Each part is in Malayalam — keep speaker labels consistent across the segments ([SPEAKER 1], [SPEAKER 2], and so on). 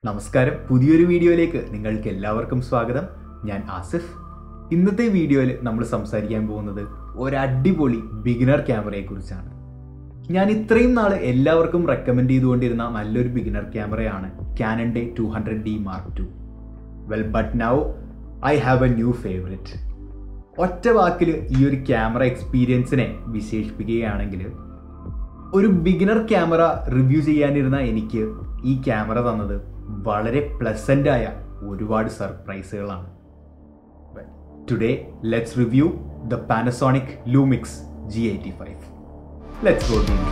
[SPEAKER 1] നമസ്കാരം പുതിയൊരു വീഡിയോയിലേക്ക് നിങ്ങൾക്ക് എല്ലാവർക്കും സ്വാഗതം ഞാൻ ആസിഫ് ഇന്നത്തെ വീഡിയോയിൽ നമ്മൾ സംസാരിക്കാൻ പോകുന്നത് ഒരു അടിപൊളി ബിഗിനർ ക്യാമറയെ കുറിച്ചാണ് ഞാൻ ഇത്രയും നാൾ എല്ലാവർക്കും റെക്കമെൻഡ് ചെയ്തുകൊണ്ടിരുന്ന നല്ലൊരു ബിഗിനർ ക്യാമറയാണ് ക്യാനൻ്റെ two hundred D mark two well but now I have a new favourite ഒറ്റ വാക്കിൽ ഈ ഒരു ക്യാമറ എക്സ്പീരിയൻസിനെ വിശേഷിപ്പിക്കുകയാണെങ്കിൽ ഒരു ബിഗിനർ ക്യാമറ റിവ്യൂ ചെയ്യാനിരുന്ന എനിക്ക് ഈ ക്യാമറ തന്നത് വളരെ പ്ലസൻ്റ് ആയ ഒരുപാട് സർപ്രൈസുകളാണ് today let's review the Panasonic Lumix G eighty five let's go ഡീ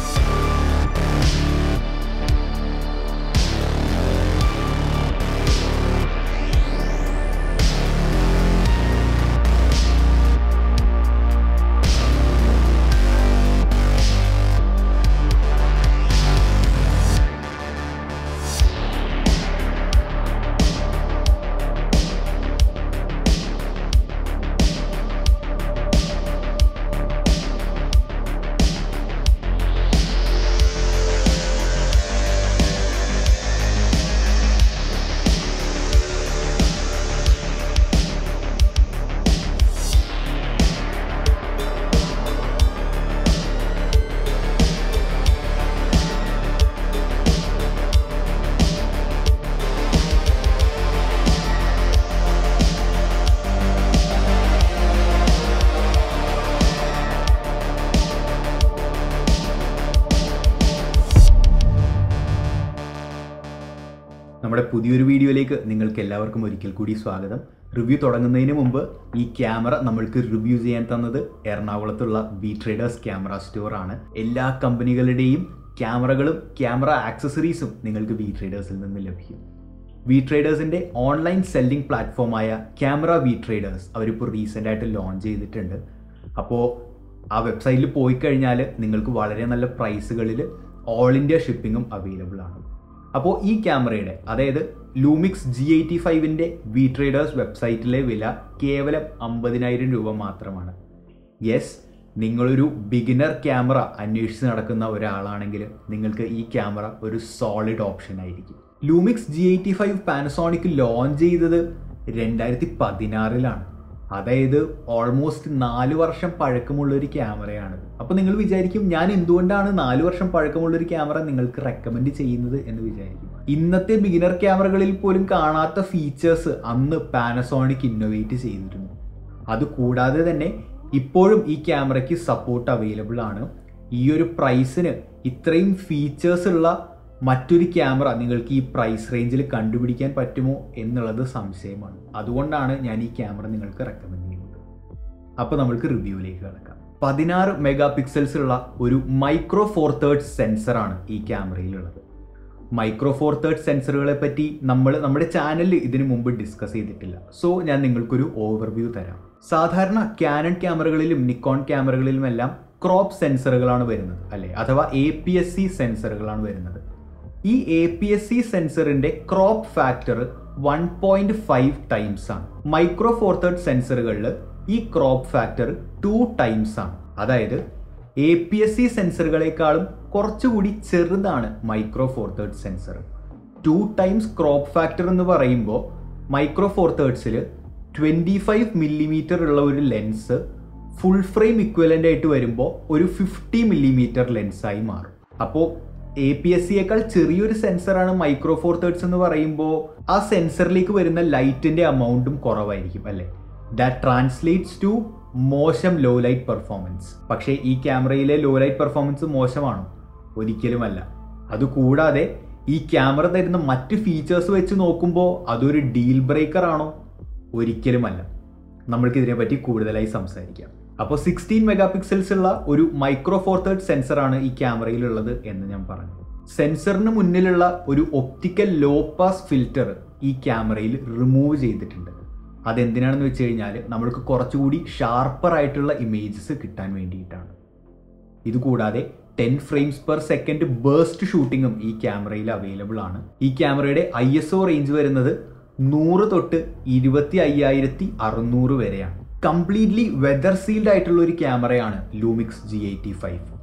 [SPEAKER 1] നമ്മുടെ പുതിയൊരു വീഡിയോയിലേക്ക് നിങ്ങൾക്ക് എല്ലാവർക്കും ഒരിക്കൽ കൂടി സ്വാഗതം റിവ്യൂ തുടങ്ങുന്നതിന് മുമ്പ് ഈ ക്യാമറ നമ്മൾക്ക് റിവ്യൂ ചെയ്യാൻ തന്നത് എറണാകുളത്തുള്ള വി ട്രേഡേഴ്സ് ക്യാമറ സ്റ്റോർ ആണ് എല്ലാ കമ്പനികളുടെയും ക്യാമറകളും ക്യാമറ ആക്സസറീസും നിങ്ങൾക്ക് വി ട്രേഡേഴ്സിൽ നിന്ന് ലഭിക്കും വി ട്രേഡേഴ്സിൻ്റെ ഓൺലൈൻ സെല്ലിംഗ് പ്ലാറ്റ്ഫോമായ ക്യാമറ വി ട്രേഡേഴ്സ് അവരിപ്പോൾ റീസെൻ്റ് ആയിട്ട് ലോഞ്ച് ചെയ്തിട്ടുണ്ട് അപ്പോൾ ആ വെബ്സൈറ്റിൽ പോയി കഴിഞ്ഞാൽ നിങ്ങൾക്ക് വളരെ നല്ല പ്രൈസുകളിൽ ഓൾ ഇന്ത്യ ഷിപ്പിങ്ങും അവൈലബിൾ ആണ് അപ്പോൾ ഈ ക്യാമറയുടെ അതായത് ലൂമിക്സ് ജി എയ്റ്റി ഫൈവിൻ്റെ വി ട്രേഡേഴ്സ് വെബ്സൈറ്റിലെ വില കേവലം അമ്പതിനായിരം രൂപ മാത്രമാണ് യെസ് നിങ്ങളൊരു ബിഗിനർ ക്യാമറ അന്വേഷിച്ച് നടക്കുന്ന ഒരാളാണെങ്കിൽ നിങ്ങൾക്ക് ഈ ക്യാമറ ഒരു സോളിഡ് ഓപ്ഷൻ ആയിരിക്കും Lumix G eighty five Panasonic launch ചെയ്തത് രണ്ടായിരത്തി പതിനാറിലാണ് അതായത് ഓൾമോസ്റ്റ് നാല് വർഷം പഴക്കമുള്ള ഒരു ക്യാമറയാണ് അപ്പോൾ നിങ്ങൾ വിചാരിക്കും ഞാൻ എന്തുകൊണ്ടാണ് നാല് വർഷം പഴക്കമുള്ള ഒരു ക്യാമറ നിങ്ങൾക്ക് റെക്കമെൻഡ് ചെയ്യുന്നത് എന്ന് വിചാരിക്കും ഇന്നത്തെ ബിഗിനർ ക്യാമറകളിൽ പോലും കാണാത്ത ഫീച്ചേഴ്സ് അന്ന് പാനസോണിക് ഇന്നോവേറ്റ് ചെയ്തിരുന്നു അതുകൂടാതെ തന്നെ ഇപ്പോഴും ഈ ക്യാമറയ്ക്ക് സപ്പോർട്ട് അവൈലബിൾ ആണ് ഈ ഒരു പ്രൈസിന് ഇത്രയും ഫീച്ചേഴ്സ് ഉള്ള മറ്റൊരു ക്യാമറ നിങ്ങൾക്ക് ഈ പ്രൈസ് റേഞ്ചിൽ കണ്ടുപിടിക്കാൻ പറ്റുമോ എന്നുള്ളത് സംശയമാണ് അതുകൊണ്ടാണ് ഞാൻ ഈ ക്യാമറ നിങ്ങൾക്ക് റെക്കമെൻഡ് ചെയ്യുന്നത് അപ്പോൾ നമ്മൾക്ക് റിവ്യൂവിലേക്ക് കിടക്കാം പതിനാറ് മെഗാ പിക്സൽസ് ഉള്ള ഒരു മൈക്രോ ഫോർ തേർഡ് സെൻസറാണ് ഈ ക്യാമറയിലുള്ളത് മൈക്രോ ഫോർ തേർഡ് സെൻസറുകളെ പറ്റി നമ്മൾ നമ്മുടെ ചാനലിൽ ഇതിനു മുമ്പ് ഡിസ്കസ് ചെയ്തിട്ടില്ല സോ ഞാൻ നിങ്ങൾക്കൊരു ഓവർവ്യൂ തരാം സാധാരണ ക്യാനൺ ക്യാമറകളിലും നിക്കോൺ ക്യാമറകളിലുമെല്ലാം ക്രോപ്പ് സെൻസറുകളാണ് വരുന്നത് അല്ലെ അഥവാ എ പി എസ് സി സെൻസറുകളാണ് വരുന്നത് ഈ എ പി എസ് സി സെൻസറിന്റെ crop factor one point five times ആണ് മൈക്രോ ഫോർ തേർഡ് സെൻസറുകളിൽ ഈ ക്രോപ്പ് ഫാക്ടർ ടു ടൈംസ് ആണ് അതായത് എ പി എസ് സി സെൻസറുകളെക്കാളും കുറച്ചുകൂടി ചെറുതാണ് micro four third sensor two times crop factor എന്ന് പറയുമ്പോൾ മൈക്രോ ഫോർ തേർഡ്സിൽ ട്വൻറ്റി ഫൈവ് മില്ലിമീറ്റർ ഉള്ള ഒരു ലെൻസ് ഫുൾ ഫ്രെയിം ഇക്വലൻ്റ് ആയിട്ട് വരുമ്പോൾ ഒരു ഫിഫ്റ്റി മില്ലിമീറ്റർ ലെൻസായി മാറും അപ്പോൾ എ പി എസ് സിയേക്കാൾ ചെറിയൊരു സെൻസറാണ് മൈക്രോ ഫോർ തേർഡ്സ് എന്ന് പറയുമ്പോൾ ആ സെൻസറിലേക്ക് വരുന്ന ലൈറ്റിന്റെ അമൗണ്ടും കുറവായിരിക്കും അല്ലേ ദാറ്റ് ട്രാൻസ്ലേറ്റ്സ് ടു മോശം ലോ ലൈറ്റ് പെർഫോമൻസ് പക്ഷേ ഈ ക്യാമറയിലെ ലോ ലൈറ്റ് പെർഫോമൻസ് മോശമാണോ ഒരിക്കലുമല്ല അതുകൂടാതെ ഈ ക്യാമറ തരുന്ന മറ്റ് ഫീച്ചേഴ്സ് വെച്ച് നോക്കുമ്പോൾ അതൊരു ഡീൽ ബ്രേക്കർ ആണോ ഒരിക്കലുമല്ല നമ്മൾക്ക് ഇതിനെപ്പറ്റി കൂടുതലായി സംസാരിക്കാം അപ്പോൾ സിക്സ്റ്റീൻ മെഗാ പിക്സൽസ് ഉള്ള ഒരു മൈക്രോ ഫോർ തേർഡ് സെൻസറാണ് ഈ ക്യാമറയിലുള്ളത് എന്ന് ഞാൻ പറഞ്ഞു സെൻസറിന് മുന്നിലുള്ള ഒരു ഒപ്റ്റിക്കൽ ലോ പാസ് ഫിൽറ്റർ ഈ ക്യാമറയിൽ റിമൂവ് ചെയ്തിട്ടുണ്ട് അതെന്തിനാണെന്ന് വെച്ച് കഴിഞ്ഞാൽ നമ്മൾക്ക് കുറച്ചുകൂടി ഷാർപ്പർ ആയിട്ടുള്ള ഇമേജസ് കിട്ടാൻ വേണ്ടിയിട്ടാണ് ഇതുകൂടാതെ ten frames per second burst ഷൂട്ടിങ്ങും ഈ ക്യാമറയിൽ അവൈലബിൾ ആണ് ഈ ക്യാമറയുടെ ഐ എസ് ഒ റേഞ്ച് വരുന്നത് നൂറ് തൊട്ട് ഇരുപത്തി അയ്യായിരത്തി അറുന്നൂറ് വരെയാണ് കംപ്ലീറ്റ്ലി വെദർ സീൽഡ് ആയിട്ടുള്ള ഒരു ക്യാമറയാണ് ലൂമിക്സ് ജി എയ്റ്റി ഫൈവ്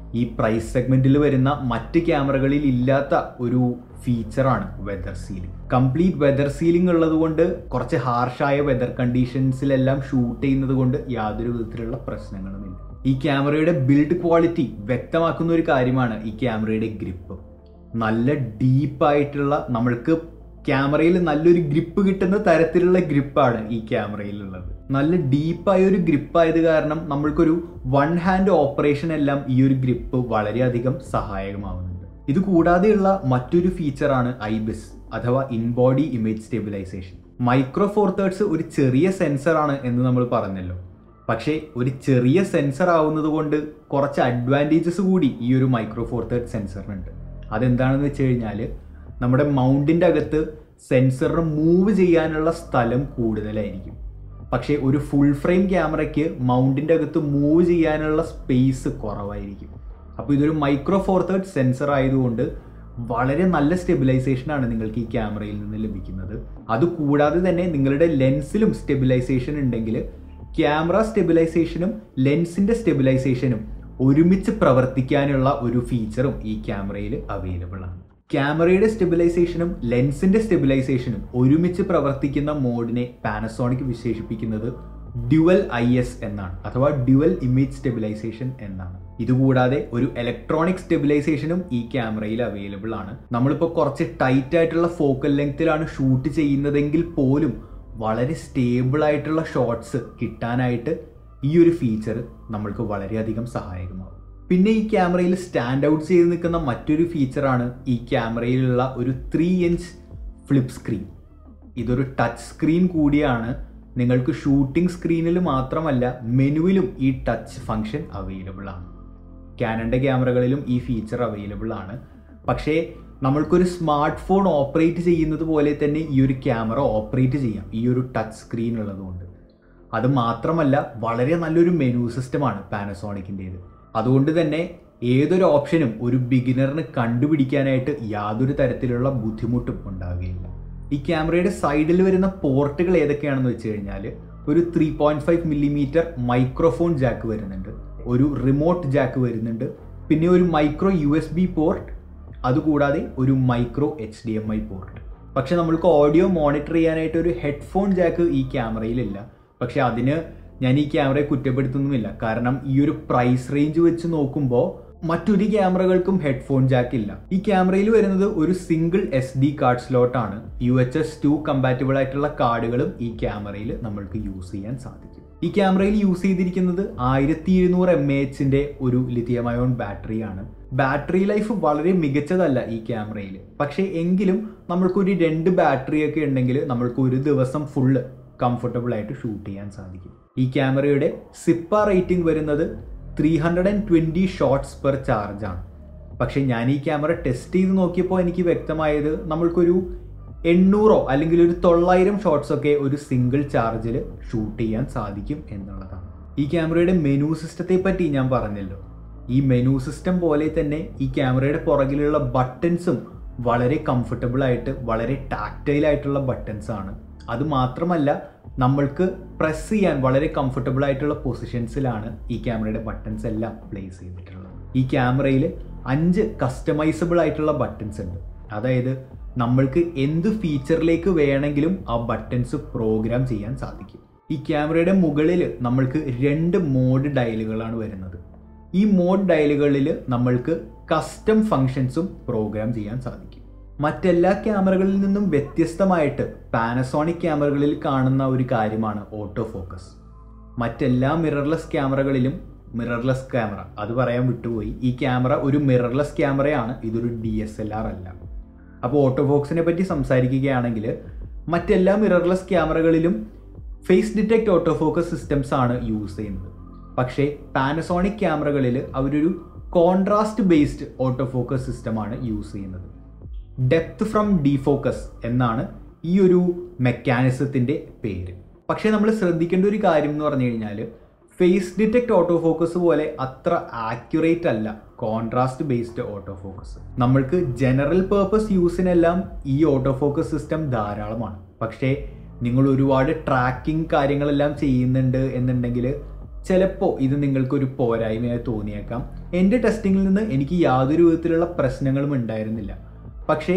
[SPEAKER 1] ഈ പ്രൈസ് സെഗ്മെന്റിൽ വരുന്ന മറ്റ് ക്യാമറകളിൽ ഇല്ലാത്ത ഒരു ഫീച്ചറാണ് weather sealing complete weather sealing ഉള്ളത് കൊണ്ട് കുറച്ച് ഹാർഷായ വെതർ കണ്ടീഷൻസിലെല്ലാം ഷൂട്ട് ചെയ്യുന്നത് കൊണ്ട് യാതൊരു വിധത്തിലുള്ള പ്രശ്നങ്ങളുമില്ല ഈ ക്യാമറയുടെ ബിൽഡ് ക്വാളിറ്റി വ്യക്തമാക്കുന്ന ഒരു കാര്യമാണ് ഈ ക്യാമറയുടെ ഗ്രിപ്പ് നല്ല ഡീപ്പായിട്ടുള്ള നമ്മൾക്ക് ക്യാമറയിൽ നല്ലൊരു ഗ്രിപ്പ് കിട്ടുന്ന തരത്തിലുള്ള ഗ്രിപ്പാണ് ഈ ക്യാമറയിലുള്ളത് നല്ല ഡീപ്പായ ഒരു ഗ്രിപ്പ് ആയത് കാരണം നമ്മൾക്കൊരു വൺ ഹാൻഡ് ഓപ്പറേഷൻ എല്ലാം ഈ ഒരു ഗ്രിപ്പ് വളരെയധികം സഹായകമാവുന്നുണ്ട് ഇത് കൂടാതെയുള്ള മറ്റൊരു ഫീച്ചറാണ് ഐബിസ് അഥവാ in body image stabilisation micro four thirds ഒരു ചെറിയ സെൻസറാണ് എന്ന് നമ്മൾ പറഞ്ഞല്ലോ പക്ഷേ ഒരു ചെറിയ സെൻസർ ആവുന്നത് കൊണ്ട് കുറച്ച് അഡ്വാൻറ്റേജസ് കൂടി ഈ ഒരു മൈക്രോ ഫോർ തേർഡ് സെൻസറിനുണ്ട് അതെന്താണെന്ന് വെച്ച് കഴിഞ്ഞാൽ നമ്മുടെ മൗണ്ടിൻ്റെ അകത്ത് സെൻസറിന് മൂവ് ചെയ്യാനുള്ള സ്ഥലം കൂടുതലായിരിക്കും പക്ഷേ ഒരു ഫുൾ ഫ്രെയിം ക്യാമറയ്ക്ക് മൗണ്ടിൻ്റെ അകത്ത് മൂവ് ചെയ്യാനുള്ള സ്പേസ് കുറവായിരിക്കും അപ്പോൾ ഇതൊരു മൈക്രോ ഫോർ തേർഡ് സെൻസർ ആയതുകൊണ്ട് വളരെ നല്ല സ്റ്റെബിലൈസേഷൻ ആണ് നിങ്ങൾക്ക് ഈ ക്യാമറയിൽ നിന്ന് ലഭിക്കുന്നത് അതുകൂടാതെ തന്നെ നിങ്ങളുടെ ലെൻസിലും സ്റ്റെബിലൈസേഷൻ ഉണ്ടെങ്കിൽ ക്യാമറ സ്റ്റെബിലൈസേഷനും ലെൻസിന്റെ സ്റ്റെബിലൈസേഷനും ഒരുമിച്ച് പ്രവർത്തിക്കാനുള്ള ഒരു ഫീച്ചറും ഈ ക്യാമറയിൽ അവൈലബിൾ ആണ് ക്യാമറയുടെ സ്റ്റെബിലൈസേഷനും ലെൻസിന്റെ സ്റ്റെബിലൈസേഷനും ഒരുമിച്ച് പ്രവർത്തിക്കുന്ന മോഡിനെ പാനസോണിക് വിശേഷിപ്പിക്കുന്നത് ഡ്യുവൽ ഐ എസ് എന്നാണ് അഥവാ ഡ്യുവൽ ഇമേജ് സ്റ്റെബിലൈസേഷൻ എന്നാണ് ഇതുകൂടാതെ ഒരു ഇലക്ട്രോണിക് സ്റ്റെബിലൈസേഷനും ഈ ക്യാമറയിൽ അവൈലബിൾ ആണ് നമ്മളിപ്പോൾ കുറച്ച് ടൈറ്റ് ആയിട്ടുള്ള ഫോക്കൽ ലെങ്ത്തിലാണ് ഷൂട്ട് ചെയ്യുന്നതെങ്കിൽ പോലും വളരെ സ്റ്റേബിൾ ആയിട്ടുള്ള ഷോട്ട്സ് കിട്ടാനായിട്ട് ഈ ഒരു ഫീച്ചർ നമ്മൾക്ക് വളരെയധികം സഹായകമാകും പിന്നെ ഈ ക്യാമറയിൽ സ്റ്റാൻഡ് ഔട്ട് ചെയ്ത് നിൽക്കുന്ന മറ്റൊരു ഫീച്ചറാണ് ഈ ക്യാമറയിലുള്ള ഒരു ത്രീ ഇഞ്ച് ഫ്ലിപ്പ് സ്ക്രീൻ ഇതൊരു ടച്ച് സ്ക്രീൻ കൂടിയാണ് നിങ്ങൾക്ക് ഷൂട്ടിംഗ് സ്ക്രീനിൽ മാത്രമല്ല മെനുവിലും ഈ ടച്ച് ഫങ്ഷൻ അവൈലബിൾ ആണ് ക്യാനൻ്റെ ക്യാമറകളിലും ഈ ഫീച്ചർ അവൈലബിൾ ആണ് പക്ഷേ നമ്മൾക്കൊരു സ്മാർട്ട് ഫോൺ ഓപ്പറേറ്റ് ചെയ്യുന്നത് പോലെ തന്നെ ഈ ഒരു ക്യാമറ ഓപ്പറേറ്റ് ചെയ്യാം ഈ ഒരു ടച്ച് സ്ക്രീൻ ഉള്ളതുകൊണ്ട് അത് മാത്രമല്ല വളരെ നല്ലൊരു മെനു സിസ്റ്റമാണ് പാനസോണിക്കിൻ്റേത് അതുകൊണ്ട് തന്നെ ഏതൊരു ഓപ്ഷനും ഒരു ബിഗിനറിന് കണ്ടുപിടിക്കാനായിട്ട് യാതൊരു തരത്തിലുള്ള ബുദ്ധിമുട്ടും ഉണ്ടാകുകയില്ല ഈ ക്യാമറയുടെ സൈഡിൽ വരുന്ന പോർട്ടുകൾ ഏതൊക്കെയാണെന്ന് വെച്ച് കഴിഞ്ഞാൽ ഒരു three point five millimeter microphone jack വരുന്നുണ്ട് ഒരു റിമോട്ട് ജാക്ക് വരുന്നുണ്ട് പിന്നെ ഒരു micro U S B port അതുകൂടാതെ ഒരു micro H D M I port പക്ഷെ നമ്മൾക്ക് ഓഡിയോ മോണിറ്റർ ചെയ്യാനായിട്ട് ഒരു ഹെഡ്ഫോൺ ജാക്ക് ഈ ക്യാമറയിലില്ല പക്ഷെ അതിന് ഞാൻ ഈ ക്യാമറയെ കുറ്റപ്പെടുത്തുന്നുമില്ല കാരണം ഈ ഒരു പ്രൈസ് റേഞ്ച് വെച്ച് നോക്കുമ്പോൾ മറ്റൊരു ക്യാമറകൾക്കും ഹെഡ്ഫോൺ ജാക്ക് ഇല്ല ഈ ക്യാമറയിൽ വരുന്നത് ഒരു single S D card slot ആണ് U H S two compatible ആയിട്ടുള്ള കാർഡുകളും ഈ ക്യാമറയിൽ നമ്മൾക്ക് യൂസ് ചെയ്യാൻ സാധിക്കും ഈ ക്യാമറയിൽ യൂസ് ചെയ്തിരിക്കുന്നത് ആയിരത്തി ഇരുന്നൂറ് എം എ എച്ചിന്റെ ഒരു ലിഥിയമയോൺ ബാറ്ററിയാണ് ബാറ്ററി ലൈഫ് വളരെ മികച്ചതല്ല ഈ ക്യാമറയിൽ പക്ഷേ എങ്കിലും നമ്മൾക്കൊരു രണ്ട് ബാറ്ററി ഒക്കെ ഉണ്ടെങ്കിൽ നമ്മൾക്ക് ഒരു ദിവസം ഫുള്ള് കംഫർട്ടബിൾ ആയിട്ട് ഷൂട്ട് ചെയ്യാൻ സാധിക്കും ഈ ക്യാമറയുടെ സിപ്പ റേറ്റിംഗ് വരുന്നത് three hundred and twenty shots per charge ആണ് പക്ഷേ ഞാൻ ഈ ക്യാമറ ടെസ്റ്റ് ചെയ്ത് നോക്കിയപ്പോൾ എനിക്ക് വ്യക്തമായത് നമ്മൾക്കൊരു എണ്ണൂറോ അല്ലെങ്കിൽ ഒരു തൊള്ളായിരം ഷോട്ട്സ് ഒക്കെ ഒരു സിംഗിൾ ചാർജിൽ ഷൂട്ട് ചെയ്യാൻ സാധിക്കും എന്നുള്ളതാണ് ഈ ക്യാമറയുടെ മെനു സിസ്റ്റത്തെ പറ്റി ഞാൻ പറഞ്ഞല്ലോ ഈ മെനു സിസ്റ്റം പോലെ തന്നെ ഈ ക്യാമറയുടെ പുറകിലുള്ള ബട്ടൺസും വളരെ കംഫർട്ടബിൾ ആയിട്ട് വളരെ ടാക്റ്റൈൽ ആയിട്ടുള്ള ബട്ടൺസ് ആണ് അത് മാത്രമല്ല നമ്മൾക്ക് പ്രസ് ചെയ്യാൻ വളരെ കംഫർട്ടബിൾ ആയിട്ടുള്ള പൊസിഷൻസിലാണ് ഈ ക്യാമറയുടെ ബട്ടൺസ് എല്ലാം പ്ലേസ് ചെയ്തിട്ടുള്ളത് ഈ ക്യാമറയിൽ അഞ്ച് കസ്റ്റമൈസബിൾ ആയിട്ടുള്ള ബട്ടൺസ് ഉണ്ട് അതായത് നമ്മൾക്ക് എന്ത് ഫീച്ചറിലേക്ക് വേണമെങ്കിലും ആ ബട്ടൺസ് പ്രോഗ്രാം ചെയ്യാൻ സാധിക്കും ഈ ക്യാമറയുടെ മുകളിൽ നമ്മൾക്ക് രണ്ട് മോഡ് ഡയലുകളാണ് വരുന്നത് ഈ മോഡ് ഡയലുകളിൽ നമ്മൾക്ക് കസ്റ്റം ഫങ്ഷൻസും പ്രോഗ്രാം ചെയ്യാൻ സാധിക്കും മറ്റെല്ലാ ക്യാമറകളിൽ നിന്നും വ്യത്യസ്തമായിട്ട് പാനസോണിക് ക്യാമറകളിൽ കാണുന്ന ഒരു കാര്യമാണ് ഓട്ടോ ഫോക്കസ് മറ്റെല്ലാ മിറർലെസ് ക്യാമറകളിലും മിറർലെസ് ക്യാമറ അത് പറയാൻ വിട്ടുപോയി ഈ ക്യാമറ ഒരു മിറർലെസ് ക്യാമറയാണ് ഇതൊരു ഡി എസ് എൽ ആർ അല്ല അപ്പോൾ ഓട്ടോ ഫോക്സിനെ പറ്റി സംസാരിക്കുകയാണെങ്കിൽ മറ്റെല്ലാ മിറർലെസ് ക്യാമറകളിലും phase detect auto focus systems ആണ് യൂസ് ചെയ്യുന്നത് പക്ഷേ പാനസോണിക് ക്യാമറകളിൽ അവരൊരു കോൺട്രാസ്റ്റ് ബേസ്ഡ് ഓട്ടോ ഫോക്കസ് സിസ്റ്റമാണ് യൂസ് ചെയ്യുന്നത് ഡെപ്ത് ഫ്രം ഡിഫോക്കസ് എന്നാണ് ഈ ഒരു മെക്കാനിസത്തിൻ്റെ പേര് പക്ഷേ നമ്മൾ ശ്രദ്ധിക്കേണ്ട ഒരു കാര്യം എന്ന് പറഞ്ഞു കഴിഞ്ഞാൽ ഫേസ് ഡിറ്റക്ട് ഓട്ടോ ഫോക്കസ് പോലെ അത്ര ആക്യുറേറ്റ് അല്ല കോൺട്രാസ്റ്റ് ബേസ്ഡ് ഓട്ടോ ഫോക്കസ് നമ്മൾക്ക് ജനറൽ പേർപ്പസ് യൂസിനെല്ലാം ഈ ഓട്ടോ ഫോക്കസ് സിസ്റ്റം ധാരാളമാണ് പക്ഷേ നിങ്ങൾ ഒരുപാട് ട്രാക്കിംഗ് കാര്യങ്ങളെല്ലാം ചെയ്യുന്നുണ്ട് എന്നുണ്ടെങ്കിൽ ചിലപ്പോൾ ഇത് നിങ്ങൾക്കൊരു പോരായ്മയായി തോന്നിയേക്കാം എൻ്റെ ടെസ്റ്റിങ്ങിൽ നിന്ന് എനിക്ക് യാതൊരു വിധത്തിലുള്ള പ്രശ്നങ്ങളും ഉണ്ടായിരുന്നില്ല പക്ഷേ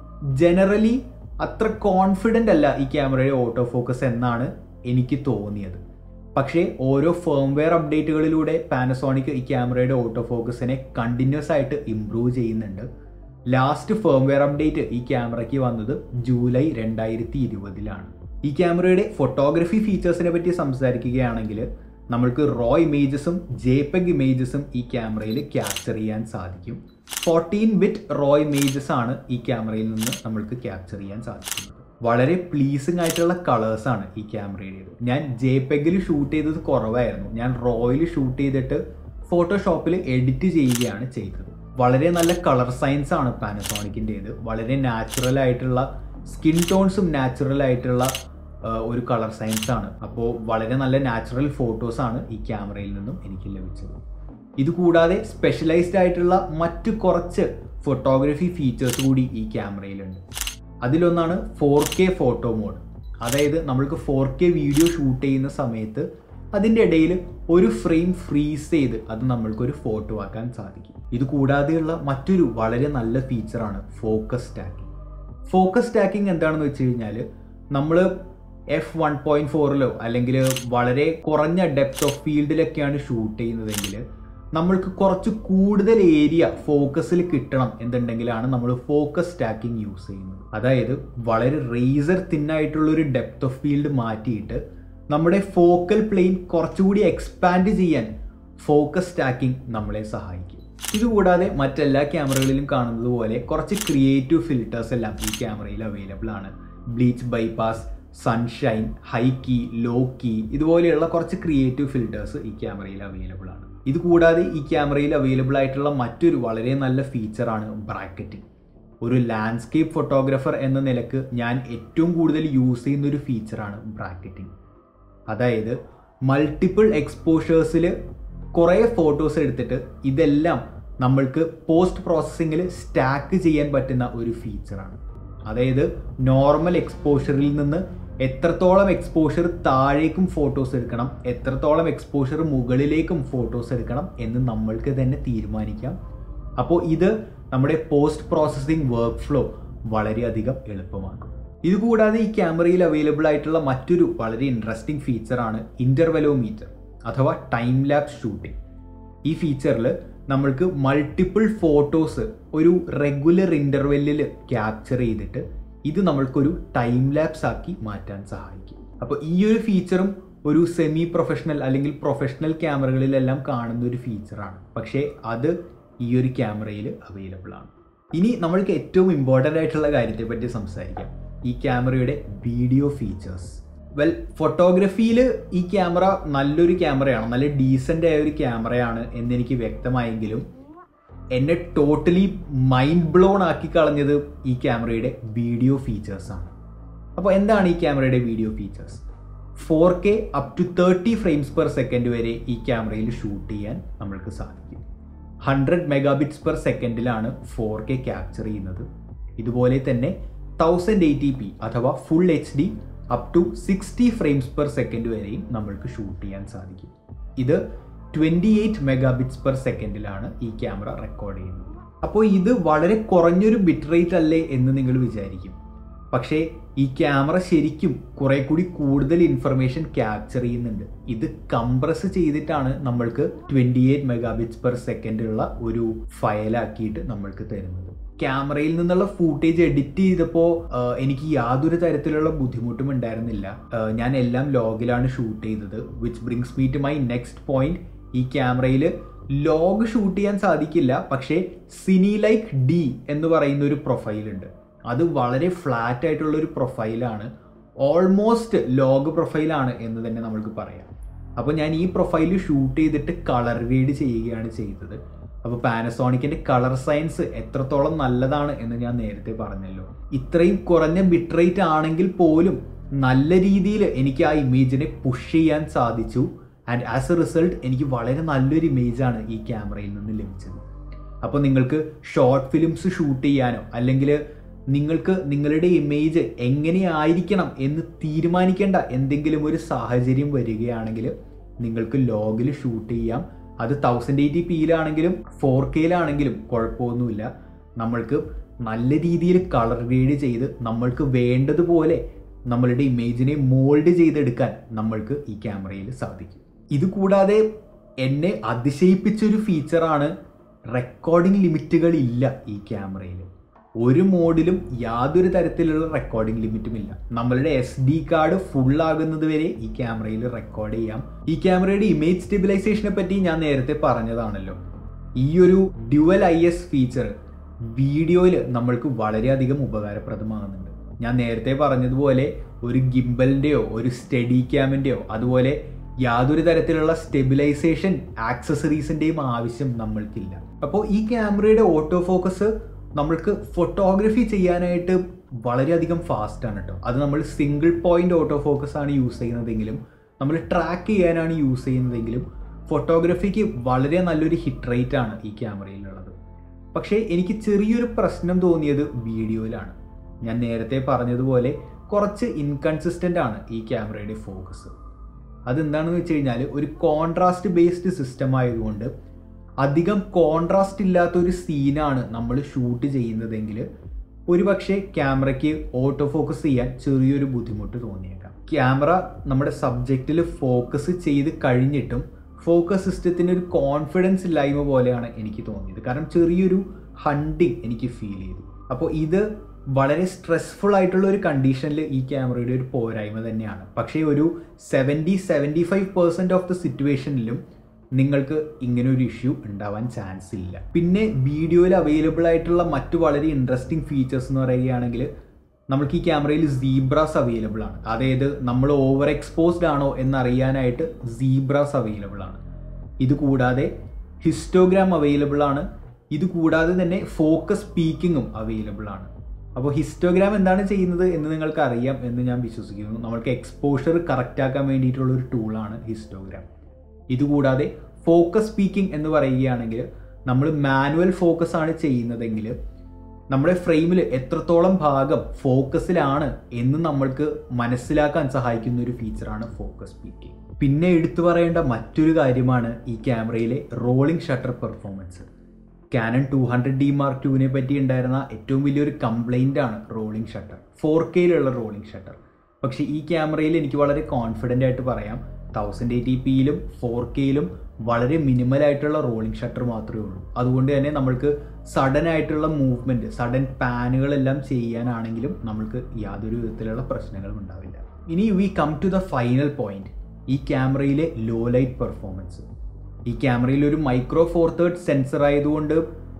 [SPEAKER 1] ജനറലി അത്ര കോൺഫിഡൻ്റ് അല്ല ഈ ക്യാമറയുടെ ഓട്ടോ ഫോക്കസ് എന്നാണ് എനിക്ക് തോന്നിയത് പക്ഷേ ഓരോ ഫേംവെയർ അപ്ഡേറ്റുകളിലൂടെ പാനസോണിക് ഈ ക്യാമറയുടെ ഓട്ടോ ഫോക്കസിനെ കണ്ടിന്യൂസ് ആയിട്ട് ഇമ്പ്രൂവ് ചെയ്യുന്നുണ്ട് ലാസ്റ്റ് ഫേംവെയർ അപ്ഡേറ്റ് ഈ ക്യാമറയ്ക്ക് വന്നത് ജൂലൈ രണ്ടായിരത്തി ഇരുപതിലാണ് ഈ ക്യാമറയുടെ ഫോട്ടോഗ്രഫി ഫീച്ചേഴ്സിനെ പറ്റി സംസാരിക്കുകയാണെങ്കിൽ നമ്മൾക്ക് റോ ഇമേജസും ജെപെഗ് ഇമേജസും ഈ ക്യാമറയിൽ ക്യാപ്ചർ ചെയ്യാൻ സാധിക്കും ഫോർട്ടീൻ ബിറ്റ് റോ ഇമേജസ് ആണ് ഈ ക്യാമറയിൽ നിന്ന് നമ്മൾക്ക് ക്യാപ്ചർ ചെയ്യാൻ സാധിക്കുന്നത് വളരെ പ്ലീസിങ് ആയിട്ടുള്ള കളേഴ്സ് ആണ് ഈ ക്യാമറയുടേത് ഞാൻ ജെപെഗിൽ ഷൂട്ട് ചെയ്തത് കുറവായിരുന്നു ഞാൻ റോയിൽ ഷൂട്ട് ചെയ്തിട്ട് ഫോട്ടോഷോപ്പിൽ എഡിറ്റ് ചെയ്യുകയാണ് ചെയ്തത് വളരെ നല്ല കളർ സയൻസ് ആണ് പാനസോണിക്കിൻ്റെത് വളരെ നാച്ചുറൽ ആയിട്ടുള്ള സ്കിൻ ടോൺസും നാച്ചുറൽ ആയിട്ടുള്ള ഒരു കളർ സയൻസ് ആണ് അപ്പോൾ വളരെ നല്ല നാച്ചുറൽ ഫോട്ടോസ് ആണ് ഈ ക്യാമറയിൽ നിന്നും എനിക്ക് ലഭിച്ചത് ഇത് കൂടാതെ സ്പെഷ്യലൈസ്ഡ് ആയിട്ടുള്ള മറ്റു കുറച്ച് ഫോട്ടോഗ്രഫി ഫീച്ചേഴ്സ് കൂടി ഈ ക്യാമറയിലുണ്ട് അതിലൊന്നാണ് ഫോർ കെ ഫോട്ടോ മോഡ് അതായത് നമ്മൾക്ക് ഫോർ കെ വീഡിയോ ഷൂട്ട് ചെയ്യുന്ന സമയത്ത് അതിൻ്റെ ഇടയിൽ ഒരു ഫ്രെയിം ഫ്രീസ് ചെയ്ത് അത് നമ്മൾക്കൊരു ഫോട്ടോ ആക്കാൻ സാധിക്കും ഇത് കൂടാതെയുള്ള മറ്റൊരു വളരെ നല്ല ഫീച്ചറാണ് ഫോക്കസ് സ്റ്റാക്കിംഗ് ഫോക്കസ് സ്റ്റാക്കിംഗ് എന്താണെന്ന് വെച്ച് കഴിഞ്ഞാൽ നമ്മൾ എഫ് വൺ പോയിന്റ് ഫോറിലോ അല്ലെങ്കിൽ വളരെ കുറഞ്ഞ ഡെപ്ത് ഓഫ് ഫീൽഡിലൊക്കെയാണ് ഷൂട്ട് ചെയ്യുന്നതെങ്കിൽ നമ്മൾക്ക് കുറച്ച് കൂടുതൽ ഏരിയ ഫോക്കസിൽ കിട്ടണം എന്നുണ്ടെങ്കിലാണ് നമ്മൾ ഫോക്കസ് സ്റ്റാക്കിംഗ് യൂസ് ചെയ്യുന്നത് അതായത് വളരെ റേസർ തിന്നായിട്ടുള്ള ഒരു ഡെപ്ത് ഓഫ് ഫീൽഡ് മാറ്റിയിട്ട് നമ്മുടെ ഫോക്കൽ പ്ലെയിൻ കുറച്ചുകൂടി എക്സ്പാൻഡ് ചെയ്യാൻ ഫോക്കസ് സ്റ്റാക്കിംഗ് നമ്മളെ സഹായിക്കും ഇതുകൂടാതെ മറ്റെല്ലാ ക്യാമറകളിലും കാണുന്നത് പോലെ കുറച്ച് ക്രിയേറ്റീവ് ഫിൽറ്റേഴ്സ് എല്ലാം ഈ ക്യാമറയിൽ അവൈലബിൾ ആണ് bleach bypass sunshine high key low key ഇതുപോലെയുള്ള കുറച്ച് ക്രിയേറ്റീവ് ഫിൽറ്റേഴ്സ് ഈ ക്യാമറയിൽ അവൈലബിൾ ആണ് ഇത് കൂടാതെ ഈ ക്യാമറയിൽ അവൈലബിൾ ആയിട്ടുള്ള മറ്റൊരു വളരെ നല്ല ഫീച്ചറാണ് ബ്രാക്കറ്റിംഗ് ഒരു ലാൻഡ്സ്കേപ്പ് ഫോട്ടോഗ്രാഫർ എന്ന നിലക്ക് ഞാൻ ഏറ്റവും കൂടുതൽ യൂസ് ചെയ്യുന്ന ഒരു ഫീച്ചറാണ് ബ്രാക്കറ്റിംഗ് അതായത് മൾട്ടിപ്പിൾ എക്സ്പോഷേഴ്സിൽ കുറേ ഫോട്ടോസ് എടുത്തിട്ട് ഇതെല്ലാം നമ്മൾക്ക് പോസ്റ്റ് പ്രോസസ്സിങ്ങിൽ സ്റ്റാക്ക് ചെയ്യാൻ പറ്റുന്ന ഒരു ഫീച്ചറാണ് അതായത് നോർമൽ എക്സ്പോഷറിൽ നിന്ന് എത്രത്തോളം എക്സ്പോഷർ താഴേക്കും ഫോട്ടോസ് എടുക്കണം എത്രത്തോളം എക്സ്പോഷർ മുകളിലേക്കും ഫോട്ടോസ് എടുക്കണം എന്ന് നമ്മൾക്ക് തന്നെ തീരുമാനിക്കാം അപ്പോൾ ഇത് നമ്മുടെ പോസ്റ്റ് പ്രോസസ്സിംഗ് വർക്ക് ഫ്ലോ വളരെയധികം എളുപ്പമാക്കും ഇതുകൂടാതെ ഈ ക്യാമറയിൽ അവൈലബിൾ ആയിട്ടുള്ള മറ്റൊരു വളരെ ഇൻട്രസ്റ്റിംഗ് ഫീച്ചറാണ് ഇൻ്റർവെലോമീറ്റർ അഥവാ ടൈം ലാബ്സ് ഷൂട്ടിംഗ് ഈ ഫീച്ചറിൽ നമ്മൾക്ക് മൾട്ടിപ്പിൾ ഫോട്ടോസ് ഒരു റെഗുലർ ഇൻ്റർവെല്ലിൽ ക്യാപ്ചർ ചെയ്തിട്ട് ഇത് നമ്മൾക്കൊരു ടൈം ലാബ്സ് ആക്കി മാറ്റാൻ സഹായിക്കും അപ്പോൾ ഈ ഒരു ഫീച്ചറും ഒരു സെമി പ്രൊഫഷണൽ അല്ലെങ്കിൽ പ്രൊഫഷണൽ ക്യാമറകളിലെല്ലാം കാണുന്ന ഒരു ഫീച്ചറാണ് പക്ഷേ അത് ഈ ഒരു ക്യാമറയിൽ അവൈലബിൾ ആണ് ഇനി നമ്മൾക്ക് ഏറ്റവും ഇമ്പോർട്ടൻ്റ് ആയിട്ടുള്ള കാര്യത്തെ പറ്റി സംസാരിക്കാം ഈ ക്യാമറയുടെ വീഡിയോ ഫീച്ചേഴ്സ് വെൽ ഫോട്ടോഗ്രഫിയിൽ ഈ ക്യാമറ നല്ലൊരു ക്യാമറയാണ് നല്ല ഡീസൻ്റ് ആയ ഒരു ക്യാമറയാണ് എന്നെനിക്ക് വ്യക്തമായെങ്കിലും എന്നെ ടോട്ടലി മൈൻഡ് ബ്ലോൺ ആക്കി കളഞ്ഞത് ഈ ക്യാമറയുടെ വീഡിയോ ഫീച്ചേഴ്സാണ് അപ്പോൾ എന്താണ് ഈ ക്യാമറയുടെ video features four K up to thirty frames per second വരെ ഈ ക്യാമറയിൽ ഷൂട്ട് ചെയ്യാൻ നമ്മൾക്ക് സാധിക്കും ഹൺഡ്രഡ് മെഗാബിറ്റ്സ് പെർ സെക്കൻഡിലാണ് ഫോർ കെ ക്യാപ്ചർ ചെയ്യുന്നത് ഇതുപോലെ തന്നെ തൗസൻഡ് എയ്റ്റി പി അഥവാ full H D up to sixty frames per second വരെയും നമ്മൾക്ക് ഷൂട്ട് ചെയ്യാൻ സാധിക്കും ഇത് ട്വൻറ്റി എയ്റ്റ് മെഗാബിറ്റ്സ് പെർ സെക്കൻഡിലാണ് ഈ ക്യാമറ റെക്കോർഡ് ചെയ്യുന്നത് അപ്പോൾ ഇത് വളരെ കുറഞ്ഞൊരു ബിറ്റ് റേറ്റ് അല്ലേ എന്ന് നിങ്ങൾ വിചാരിക്കും പക്ഷേ ഈ ക്യാമറ ശരിക്കും കുറെ കൂടി കൂടുതൽ ഇൻഫർമേഷൻ ക്യാപ്ചർ ചെയ്യുന്നുണ്ട് ഇത് കംപ്രസ് ചെയ്തിട്ടാണ് നമ്മൾക്ക് ട്വൻറ്റി എയ്റ്റ് മെഗാബിറ്റ്സ് പെർ സെക്കൻഡുള്ള ഒരു ഫയലാക്കിയിട്ട് നമ്മൾക്ക് തരുന്നത് ക്യാമറയിൽ നിന്നുള്ള ഫൂട്ടേജ് എഡിറ്റ് ചെയ്തപ്പോൾ എനിക്ക് യാതൊരു തരത്തിലുള്ള ബുദ്ധിമുട്ടും ഉണ്ടായിരുന്നില്ല ഞാൻ എല്ലാം ലോഗിലാണ് ഷൂട്ട് ചെയ്തത് which brings me to my next point ഈ ക്യാമറയിൽ ലോഗ് ഷൂട്ട് ചെയ്യാൻ സാധിക്കില്ല പക്ഷേ സിനി ലൈക്ക് ഡി എന്ന് പറയുന്ന ഒരു പ്രൊഫൈലുണ്ട് അത് വളരെ ഫ്ലാറ്റ് ആയിട്ടുള്ള ഒരു പ്രൊഫൈലാണ് ഓൾമോസ്റ്റ് ലോഗ് പ്രൊഫൈലാണ് എന്ന് തന്നെ നമുക്ക് പറയാം അപ്പോൾ ഞാൻ ഈ പ്രൊഫൈൽ ഷൂട്ട് ചെയ്തിട്ട് കളർ ഗ്രേഡ് ചെയ്യുകയാണ് ചെയ്തത് അപ്പോൾ പാനസോണിക്കിന്റെ കളർ സയൻസ് എത്രത്തോളം നല്ലതാണ് എന്ന് ഞാൻ നേരത്തെ പറഞ്ഞല്ലോ ഇത്രയും കുറഞ്ഞ ബിറ്റ് റേറ്റ് ആണെങ്കിൽ പോലും നല്ല രീതിയിൽ എനിക്ക് ആ ഇമേജിനെ പുഷ് ചെയ്യാൻ സാധിച്ചു ആൻഡ് ആസ് എ റിസൾട്ട് എനിക്ക് വളരെ നല്ലൊരു ഇമേജാണ് ഈ ക്യാമറയിൽ നിന്ന് ലഭിച്ചത് അപ്പോൾ നിങ്ങൾക്ക് ഷോർട്ട് ഫിലിംസ് ഷൂട്ട് ചെയ്യാനോ അല്ലെങ്കിൽ നിങ്ങൾക്ക് നിങ്ങളുടെ ഇമേജ് എങ്ങനെയായിരിക്കണം എന്ന് തീരുമാനിക്കേണ്ട എന്തെങ്കിലും ഒരു സാഹചര്യം വരികയാണെങ്കിൽ നിങ്ങൾക്ക് ലോഗിൽ ഷൂട്ട് ചെയ്യാം അത് തൗസൻഡ് എയ്റ്റി പിയിലാണെങ്കിലും ഫോർ കെയിലാണെങ്കിലും കുഴപ്പമൊന്നുമില്ല നമ്മൾക്ക് നല്ല രീതിയിൽ കളർ ഗ്രേഡ് ചെയ്ത് നമ്മൾക്ക് വേണ്ടതുപോലെ നമ്മളുടെ ഇമേജിനെ മോൾഡ് ചെയ്തെടുക്കാൻ നമ്മൾക്ക് ഈ ക്യാമറയിൽ സാധിക്കും ഇത് കൂടാതെ എന്നെ അതിശയിപ്പിച്ചൊരു ഫീച്ചറാണ് റെക്കോർഡിംഗ് ലിമിറ്റുകൾ ഇല്ല ഈ ക്യാമറയിൽ ഒരു മോഡിലും യാതൊരു തരത്തിലുള്ള റെക്കോർഡിംഗ് ലിമിറ്റും ഇല്ല നമ്മളുടെ എസ് ഡി കാർഡ് ഫുൾ ആകുന്നത് വരെ ഈ ക്യാമറയിൽ റെക്കോർഡ് ചെയ്യാം ഈ ക്യാമറയുടെ ഇമേജ് സ്റ്റെബിലൈസേഷനെ പറ്റി ഞാൻ നേരത്തെ പറഞ്ഞതാണല്ലോ ഈ ഒരു ഡ്യുവൽ ഐ എസ് ഫീച്ചർ വീഡിയോയിൽ നമ്മൾക്ക് വളരെയധികം ഉപകാരപ്രദമാകുന്നുണ്ട് ഞാൻ നേരത്തെ പറഞ്ഞതുപോലെ ഒരു ഗിംബലിൻ്റെയോ ഒരു സ്റ്റഡി ക്യാമിൻ്റെയോ അതുപോലെ യാതൊരു തരത്തിലുള്ള സ്റ്റെബിലൈസേഷൻ ആക്സസറീസിൻ്റെയും ആവശ്യം നമ്മൾക്കില്ല അപ്പോൾ ഈ ക്യാമറയുടെ ഓട്ടോ ഫോക്കസ് നമ്മൾക്ക് ഫോട്ടോഗ്രഫി ചെയ്യാനായിട്ട് വളരെയധികം ഫാസ്റ്റ് ആണ് കേട്ടോ അത് നമ്മൾ സിംഗിൾ പോയിന്റ് ഓട്ടോ ഫോക്കസ് ആണ് യൂസ് ചെയ്യുന്നതെങ്കിലും നമ്മൾ ട്രാക്ക് ചെയ്യാനാണ് യൂസ് ചെയ്യുന്നതെങ്കിലും ഫോട്ടോഗ്രഫിക്ക് വളരെ നല്ലൊരു ഹിറ്റ് റേറ്റ് ആണ് ഈ ക്യാമറയിലുള്ളത് പക്ഷേ എനിക്ക് ചെറിയൊരു പ്രശ്നം തോന്നിയത് വീഡിയോയിലാണ് ഞാൻ നേരത്തെ പറഞ്ഞതുപോലെ കുറച്ച് ഇൻകൺസിസ്റ്റൻ്റ് ആണ് ഈ ക്യാമറയുടെ ഫോക്കസ് അതെന്താണെന്ന് വെച്ച് കഴിഞ്ഞാൽ ഒരു കോൺട്രാസ്റ്റ് ബേസ്ഡ് സിസ്റ്റം ആയതുകൊണ്ട് അധികം കോൺട്രാസ്റ്റ് ഇല്ലാത്ത ഒരു സീനാണ് നമ്മൾ ഷൂട്ട് ചെയ്യുന്നതെങ്കിൽ ഒരുപക്ഷെ ക്യാമറയ്ക്ക് ഓട്ടോ ഫോക്കസ് ചെയ്യാൻ ചെറിയൊരു ബുദ്ധിമുട്ട് തോന്നിയേക്കാം ക്യാമറ നമ്മുടെ സബ്ജക്റ്റിൽ ഫോക്കസ് ചെയ്ത് കഴിഞ്ഞിട്ടും ഫോക്കസ് സിസ്റ്റത്തിന് ഒരു കോൺഫിഡൻസ് ഇല്ലായ്മ പോലെയാണ് എനിക്ക് തോന്നിയത് കാരണം ചെറിയൊരു ഹണ്ടിങ് എനിക്ക് ഫീൽ ചെയ്തു അപ്പോൾ ഇത് വളരെ സ്ട്രെസ്ഫുൾ ആയിട്ടുള്ള ഒരു കണ്ടീഷനിൽ ഈ ക്യാമറയുടെ ഒരു പോരായ്മ തന്നെയാണ് പക്ഷേ ഒരു seventy seventy five percent of the സിറ്റുവേഷനിലും നിങ്ങൾക്ക് ഇങ്ങനെ ഒരു ഇഷ്യൂ ഉണ്ടാവാൻ ചാൻസ് ഇല്ല പിന്നെ വീഡിയോയിൽ അവൈലബിൾ ആയിട്ടുള്ള മറ്റു വളരെ ഇൻട്രസ്റ്റിംഗ് ഫീച്ചേഴ്സ് എന്ന് പറയുകയാണെങ്കിൽ നമുക്ക് ഈ ക്യാമറയിൽ സീബ്രാസ് അവൈലബിൾ ആണ് അതായത് നമ്മൾ ഓവർ എക്സ്പോസ്ഡ് ആണോ എന്നറിയാനായിട്ട് സീബ്രാസ് അവൈലബിൾ ആണ് ഇത് കൂടാതെ ഹിസ്റ്റോഗ്രാം അവൈലബിൾ ആണ് ഇത് കൂടാതെ തന്നെ ഫോക്കസ് പീക്കിങ്ങും അവൈലബിൾ ആണ് അപ്പോൾ ഹിസ്റ്റോഗ്രാം എന്താണ് ചെയ്യുന്നത് എന്ന് നിങ്ങൾക്ക് അറിയാം എന്ന് ഞാൻ വിശ്വസിക്കുന്നു നമ്മൾക്ക് എക്സ്പോഷർ കറക്റ്റ് ആക്കാൻ വേണ്ടിയിട്ടുള്ള ഒരു ടൂളാണ് ഹിസ്റ്റോഗ്രാം ഇതുകൂടാതെ ഫോക്കസ് സ്പീക്കിംഗ് എന്ന് പറയുകയാണെങ്കിൽ നമ്മൾ മാനുവൽ ഫോക്കസ് ആണ് ചെയ്യുന്നതെങ്കിൽ നമ്മുടെ ഫ്രെയിമിൽ എത്രത്തോളം ഭാഗം ഫോക്കസിലാണ് എന്ന് നമ്മൾക്ക് മനസ്സിലാക്കാൻ സഹായിക്കുന്ന ഒരു ഫീച്ചറാണ് ഫോക്കസ് സ്പീക്കിംഗ് പിന്നെ എടുത്തു പറയേണ്ട മറ്റൊരു കാര്യമാണ് ഈ ക്യാമറയിലെ rolling shutter performance Canon two hundred D mark ടുവിനെ പറ്റി ഉണ്ടായിരുന്ന ഏറ്റവും വലിയൊരു കംപ്ലൈൻ്റ് ആണ് റോളിംഗ് ഷട്ടർ ഫോർ കെയിലുള്ള റോളിംഗ് ഷട്ടർ പക്ഷേ ഈ ക്യാമറയിൽ എനിക്ക് വളരെ കോൺഫിഡൻ്റ് ആയിട്ട് പറയാം തൗസൻഡ് എയ്റ്റി പിയിലും ഫോർ കെയിലും വളരെ മിനിമൽ ആയിട്ടുള്ള റോളിംഗ് ഷട്ടർ മാത്രമേ ഉള്ളൂ അതുകൊണ്ട് തന്നെ നമ്മൾക്ക് സഡൻ ആയിട്ടുള്ള മൂവ്മെൻറ്റ് സഡൻ പാനുകളെല്ലാം ചെയ്യാനാണെങ്കിലും നമ്മൾക്ക് യാതൊരു വിധത്തിലുള്ള പ്രശ്നങ്ങളും ഉണ്ടാവില്ല ഇനി we come to the final point ഈ ക്യാമറയിലെ ലോ ലൈറ്റ് പെർഫോമൻസ് ഈ ക്യാമറയിൽ ഒരു മൈക്രോ ഫോർ തേർഡ് സെൻസർ ആയതുകൊണ്ട്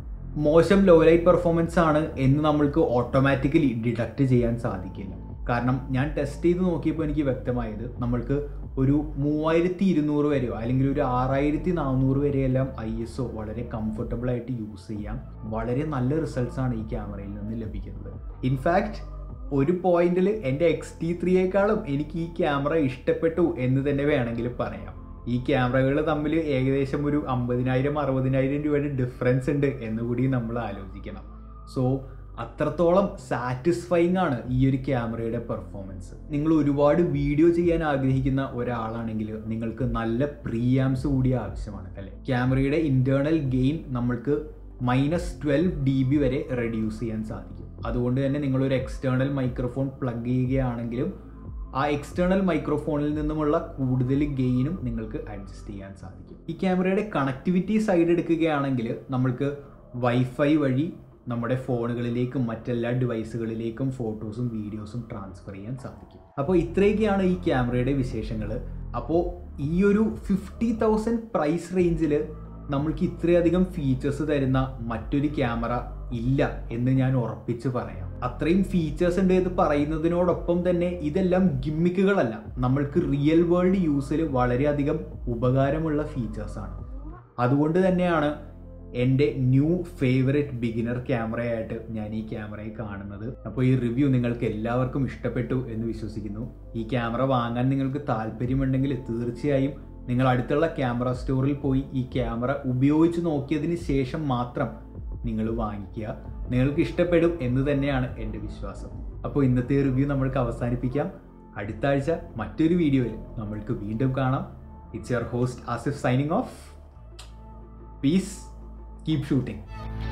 [SPEAKER 1] മോശം ലോ ലൈറ്റ് പെർഫോമൻസ് ആണ് എന്ന് നമ്മൾക്ക് ഓട്ടോമാറ്റിക്കലി ഡിഡക്റ്റ് ചെയ്യാൻ സാധിക്കില്ല കാരണം ഞാൻ ടെസ്റ്റ് ചെയ്ത് നോക്കിയപ്പോൾ എനിക്ക് വ്യക്തമായത് നമ്മൾക്ക് ഒരു മൂവായിരത്തി ഇരുന്നൂറ് വരെയോ അല്ലെങ്കിൽ ഒരു ആറായിരത്തി നാനൂറ് വരെയെല്ലാം ഐ എസ് ഒ വളരെ കംഫർട്ടബിൾ ആയിട്ട് യൂസ് ചെയ്യാം വളരെ നല്ല റിസൾട്ട്സ് ആണ് ഈ ക്യാമറയിൽ നിന്ന് ലഭിക്കുന്നത് ഇൻഫാക്ട് ഒരു പോയിന്റിൽ എൻ്റെ എക്സ് ടി ത്രീയേക്കാളും എനിക്ക് ഈ ക്യാമറ ഇഷ്ടപ്പെട്ടു എന്ന് തന്നെ വേണമെങ്കിൽ പറയാം ഈ ക്യാമറകൾ തമ്മിൽ ഏകദേശം ഒരു അമ്പതിനായിരം അറുപതിനായിരം രൂപയുടെ ഡിഫറൻസ് ഉണ്ട് എന്നുകൂടി നമ്മൾ ആലോചിക്കണം സോ അത്രത്തോളം സാറ്റിസ്ഫൈങ് ആണ് ഈ ഒരു ക്യാമറയുടെ പെർഫോമൻസ് നിങ്ങൾ ഒരുപാട് വീഡിയോ ചെയ്യാൻ ആഗ്രഹിക്കുന്ന ഒരാളാണെങ്കിൽ നിങ്ങൾക്ക് നല്ല പ്രീയാംസ് കൂടി ആവശ്യമാണ് അല്ലെ ക്യാമറയുടെ ഇന്റേണൽ ഗെയിൻ നമ്മൾക്ക് മൈനസ് ട്വൽവ് ഡി ബി വരെ റെഡ്യൂസ് ചെയ്യാൻ സാധിക്കും അതുകൊണ്ട് തന്നെ നിങ്ങളൊരു എക്സ്റ്റേണൽ മൈക്രോഫോൺ പ്ലഗ് ചെയ്യുകയാണെങ്കിലും ആ എക്സ്റ്റേണൽ മൈക്രോഫോണിൽ നിന്നുമുള്ള കൂടുതൽ ഗെയിനും നിങ്ങൾക്ക് അഡ്ജസ്റ്റ് ചെയ്യാൻ സാധിക്കും ഈ ക്യാമറയുടെ കണക്ടിവിറ്റി സൈഡ് എടുക്കുകയാണെങ്കിൽ നമ്മൾക്ക് വൈഫൈ വഴി നമ്മുടെ ഫോണുകളിലേക്കും മറ്റെല്ലാ ഡിവൈസുകളിലേക്കും ഫോട്ടോസും വീഡിയോസും ട്രാൻസ്ഫർ ചെയ്യാൻ സാധിക്കും അപ്പോൾ ഇത്രയൊക്കെയാണ് ഈ ക്യാമറയുടെ വിശേഷങ്ങൾ അപ്പോൾ ഈ ഒരു ഫിഫ്റ്റി തൗസൻഡ് പ്രൈസ് റേഞ്ചിൽ നമ്മൾക്ക് ഇത്രയധികം ഫീച്ചേഴ്സ് തരുന്ന മറ്റൊരു ക്യാമറ ഇല്ല എന്ന് ഞാൻ ഉറപ്പിച്ച് പറയാം അത്രയും ഫീച്ചേഴ്സ് ഉണ്ട് എന്ന് പറയുന്നതിനോടൊപ്പം തന്നെ ഇതെല്ലാം ഗിമ്മിക്കുകളല്ല നമ്മൾക്ക് റിയൽ വേൾഡ് യൂസിൽ വളരെയധികം ഉപകാരമുള്ള ഫീച്ചേഴ്സാണ് അതുകൊണ്ട് തന്നെയാണ് എൻ്റെ ന്യൂ ഫേവറേറ്റ് ബിഗിനർ ക്യാമറയായിട്ട് ഞാൻ ഈ ക്യാമറയെ കാണുന്നത് അപ്പോൾ ഈ റിവ്യൂ നിങ്ങൾക്ക് എല്ലാവർക്കും ഇഷ്ടപ്പെട്ടു എന്ന് വിശ്വസിക്കുന്നു ഈ ക്യാമറ വാങ്ങാൻ നിങ്ങൾക്ക് താല്പര്യമുണ്ടെങ്കിൽ തീർച്ചയായും നിങ്ങൾ അടുത്തുള്ള ക്യാമറ സ്റ്റോറിൽ പോയി ഈ ക്യാമറ ഉപയോഗിച്ച് നോക്കിയതിന് ശേഷം മാത്രം നിങ്ങൾ വാങ്ങിക്കുക നിങ്ങൾക്ക് ഇഷ്ടപ്പെടും എന്ന് തന്നെയാണ് എൻ്റെ വിശ്വാസം അപ്പോൾ ഇന്നത്തെ റിവ്യൂ നമ്മൾക്ക് അവസാനിപ്പിക്കാം അടുത്ത ആഴ്ച മറ്റൊരു വീഡിയോയിൽ നമ്മൾക്ക് വീണ്ടും കാണാം it's your host Asif signing off peace keep shooting